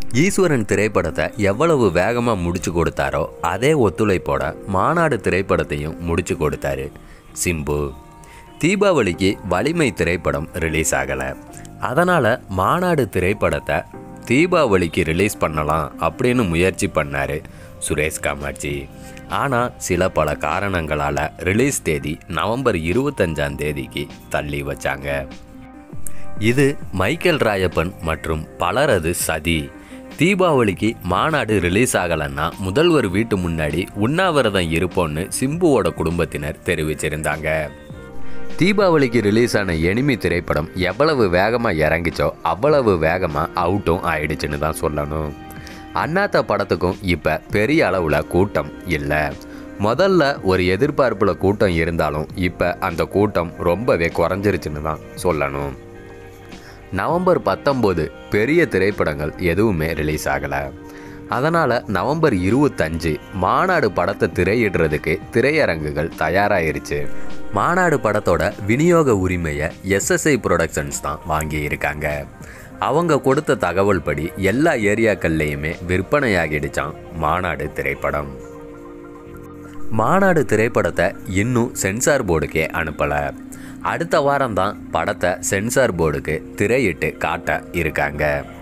ஈஸ்வரன் திரைப்படத்தை எவ்வளவு வேகமாக முடிச்சு கொடுத்தாரோ அதே ஒத்துழைப்போட மாநாடு திரைப்படத்தையும் முடிச்சு கொடுத்தாரு சிம்பு தீபாவளிக்கு வலிமை திரைப்படம் ரிலீஸ் ஆகலை அதனால் மாநாடு திரைப்படத்தை தீபாவளிக்கு ரிலீஸ் பண்ணலாம் அப்படின்னு முயற்சி பண்ணார் சுரேஷ் காமாட்சி ஆனால் சில பல காரணங்களால் ரிலீஸ் தேதி நவம்பர் இருபத்தஞ்சாம் தேதிக்கு தள்ளி வச்சாங்க இது மைக்கேல் ராயப்பன் மற்றும் பலரது சதி தீபாவளிக்கு மாநாடு ரிலீஸ் ஆகலைன்னா முதல்வர் வீட்டு முன்னாடி உண்ணாவிரதம் இருப்போன்னு சிம்புவோட குடும்பத்தினர் தெரிவிச்சிருந்தாங்க தீபாவளிக்கு ரிலீஸ் ஆன எனிமி திரைப்படம் எவ்வளவு வேகமாக இறங்கிச்சோ அவ்வளவு வேகமாக அவுட்டும் ஆயிடுச்சுன்னு தான் சொல்லணும் அண்ணாத்த படத்துக்கும் இப்போ பெரிய அளவில் கூட்டம் இல்லை முதல்ல ஒரு எதிர்பார்ப்பில் கூட்டம் இருந்தாலும் இப்போ அந்த கூட்டம் ரொம்பவே குறைஞ்சிருச்சுன்னு தான் சொல்லணும் நவம்பர் பத்தொம்போது பெரிய திரைப்படங்கள் எதுவுமே ரிலீஸ் ஆகலை அதனால் நவம்பர் இருபத்தஞ்சு மாநாடு படத்தை திரையிடுறதுக்கு திரையரங்குகள் தயாராகிருச்சு மாநாடு படத்தோட விநியோக உரிமையை எஸ்எஸ்ஐ ப்ரொடக்ஷன்ஸ் தான் வாங்கியிருக்காங்க அவங்க கொடுத்த தகவல் படி எல்லா ஏரியாக்கள்லேயுமே விற்பனையாகிடுச்சான் மாநாடு திரைப்படம் மாநாடு திரைப்படத்தை இன்னும் சென்சார் போர்டுக்கே அனுப்பலை அடுத்த வாரம் தான் படத்தை சென்சார் போர்டுக்கு திரையிட்டு காட்ட இருக்காங்க